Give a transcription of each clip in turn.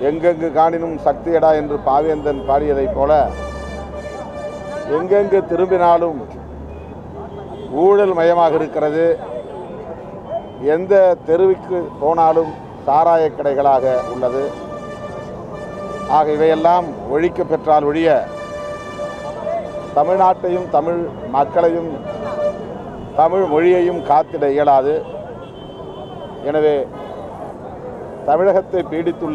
எங்கெங்கு காணினும் சக்தியடா என்று பாவேந்தன் பாடியதைப் போல எங்கெங்கு திரும்பினாலும் ஊழல் மயமாக இருக்கிறது எந்த தெருவுக்கு போனாலும் சாராய கடைகளாக உள்ளது ஆக இவையெல்லாம் ஒழிக்க பெற்றால் ஒழிய தமிழ்நாட்டையும் தமிழ் மக்களையும் தமிழ் மொழியையும் காத்திட இயலாது எனவே தமிழகத்தை பீடித்துள்ள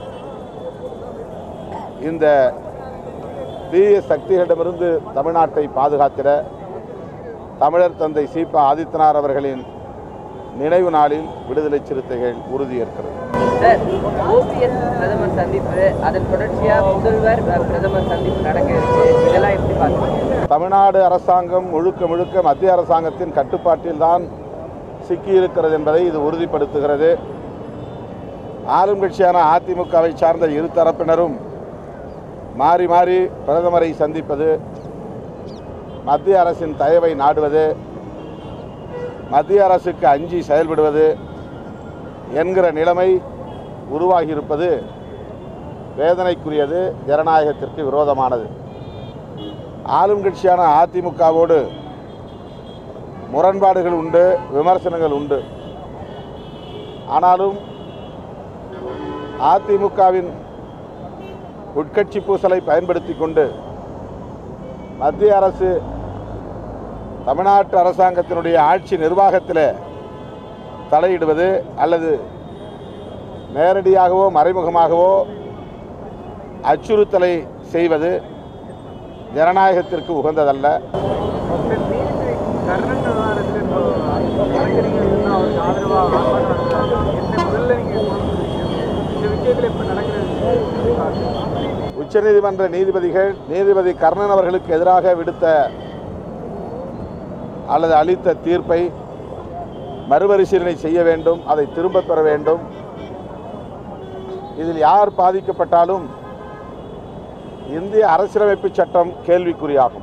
இந்த தீய சக்திகளிடமிருந்து தமிழ்நாட்டை பாதுகாத்திட தமிழர் தந்தை சீபா ஆதித்தனார் அவர்களின் நினைவு நாளில் விடுதலை சிறுத்தைகள் உறுதியேற்கிறது சார் ஓபிஎஸ் பிரதமர் சந்திப்பு அதன் தொடர்ச்சியா முதல்வர் அஹ், பிரதமர் சந்திப்பு நடக்க இருக்கு இதெல்லாம் எப்படி பார்க்குறீங்க தமிழ்நாடு அரசாங்கம் முழுக்க முழுக்க மத்திய அரசாங்கத்தின் கட்டுப்பாட்டில் தான் சிக்கியிருக்கிறது என்பதை இது உறுதிப்படுத்துகிறது ஆளும் கட்சியான அதிமுகவை சார்ந்த இரு தரப்பினரும் மாறி மாறி பிரதமரை சந்திப்பது மத்திய அரசின் தயவை நாடுவது மத்திய அரசுக்கு அஞ்சி செயல்படுவது என்கிற நிலைமை உருவாகியிருப்பது வேதனைக்குரியது ஜனநாயகத்திற்கு விரோதமானது ஆளும் கட்சியான அதிமுகவோடு முரண்பாடுகள் உண்டு விமர்சனங்கள் உண்டு ஆனாலும் அதிமுகவின் உட்கட்சி பூசலை பயன்படுத்தி கொண்டு மத்திய அரசு தமிழ்நாட்டு அரசாங்கத்தினுடைய ஆட்சி நிர்வாகத்தில் தலையிடுவது அல்லது நேரடியாகவோ மறைமுகமாகவோ அச்சுறுத்தலை செய்வது ஜனநாயகத்திற்கு உகந்ததல்ல கர்ணன் விவகாரத்தில் இப்போ வழக்கறிஞர்கள் வந்து அவருக்கு ஆதரவாக ஆர்ப்பாட்டம் நடத்துறாங்க. என்ன முதல்ல நீங்க இந்த விஷயத்தில் இப்போ நடக்கிறது உச்சநீதிமன்ற நீதிபதிகள் நீதிபதி கர்ணன் அவர்களுக்கு எதிராக விடுத்த அல்லது அளித்த தீர்ப்பை மறுபரிசீலனை செய்ய வேண்டும் அதை திரும்பப் பெற வேண்டும் இதில் யார் பாதிக்கப்பட்டாலும் இந்திய அரசியலமைப்பு சட்டம் கேள்விக்குறியாகும்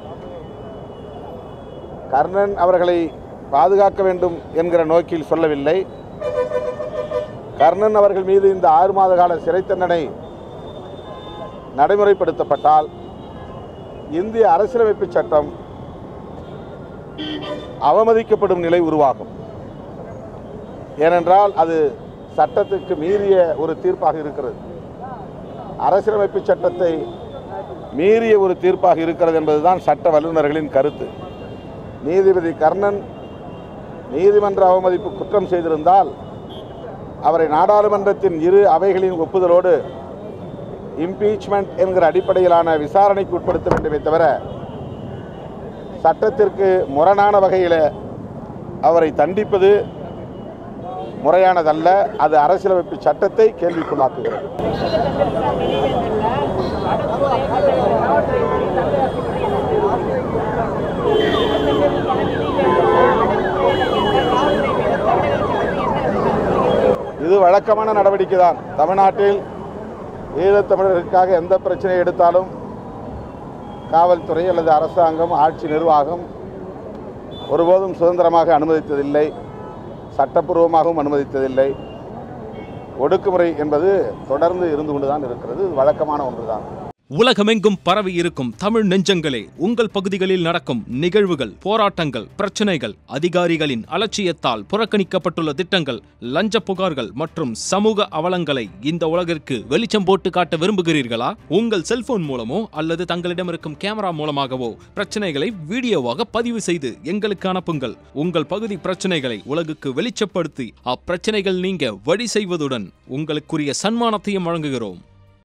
கர்ணன் அவர்களை பாதுகாக்க வேண்டும் என்கிற நோக்கில் சொல்லவில்லை கர்ணன் அவர்கள் மீது இந்த ஆறு மாத கால சிறை தண்டனை நடைமுறைப்படுத்தப்பட்டால் இந்திய அரசியலமைப்பு சட்டம் அவமதிக்கப்படும் நிலை உருவாகும் ஏனென்றால் அது சட்டத்துக்கு மீறிய ஒரு தீர்ப்பாக இருக்கிறது அரசியலமைப்பு சட்டத்தை மீறிய ஒரு தீர்ப்பாக இருக்கிறது என்பதுதான் சட்ட வல்லுநர்களின் கருத்து நீதிபதி கர்ணன் நீதிமன்ற அவமதிப்பு குற்றம் செய்திருந்தால் அவரை நாடாளுமன்றத்தின் இரு அவைகளின் ஒப்புதலோடு இம்பீச்மெண்ட் என்கிற அடிப்படையிலான விசாரணைக்கு உட்படுத்த வேண்டுமே தவிர சட்டத்திற்கு முரணான வகையில் அவரை தண்டிப்பது முறையானதல்ல அது அரசியலமைப்பு சட்டத்தை கேள்விக்குள்ளாக்குகிறது இது வழக்கமான நடவடிக்கை தான் தமிழ்நாட்டில் ஈழத்தமிழர்களுக்காக எந்த பிரச்சனையை எடுத்தாலும் காவல்துறை அல்லது அரசாங்கம் ஆட்சி நிர்வாகம் ஒருபோதும் சுதந்திரமாக அனுமதித்ததில்லை சட்டப்பூர்வமாகவும் அனுமதித்ததில்லை ஒடுக்குமுறை என்பது தொடர்ந்து இருந்து கொண்டுதான் இருக்கிறது இது வழக்கமான ஒன்றுதான் உலகமெங்கும் பரவி இருக்கும் தமிழ் நெஞ்சங்களே உங்கள் பகுதிகளில் நடக்கும் நிகழ்வுகள் போராட்டங்கள் பிரச்சனைகள் அதிகாரிகளின் அலட்சியத்தால் புறக்கணிக்கப்பட்டுள்ள திட்டங்கள் லஞ்ச புகார்கள் மற்றும் சமூக அவலங்களை இந்த உலகிற்கு வெளிச்சம் போட்டு காட்ட விரும்புகிறீர்களா உங்கள் செல்போன் மூலமோ அல்லது தங்களிடம் இருக்கும் கேமரா மூலமாகவோ பிரச்சனைகளை வீடியோவாக பதிவு செய்து எங்களுக்கு அனுப்புங்கள் உங்கள் பகுதி பிரச்சனைகளை உலகுக்கு வெளிச்சப்படுத்தி அப்பிரச்சனைகள் நீங்க வழி செய்வதுடன் உங்களுக்குரிய சன்மானத்தையும் வழங்குகிறோம்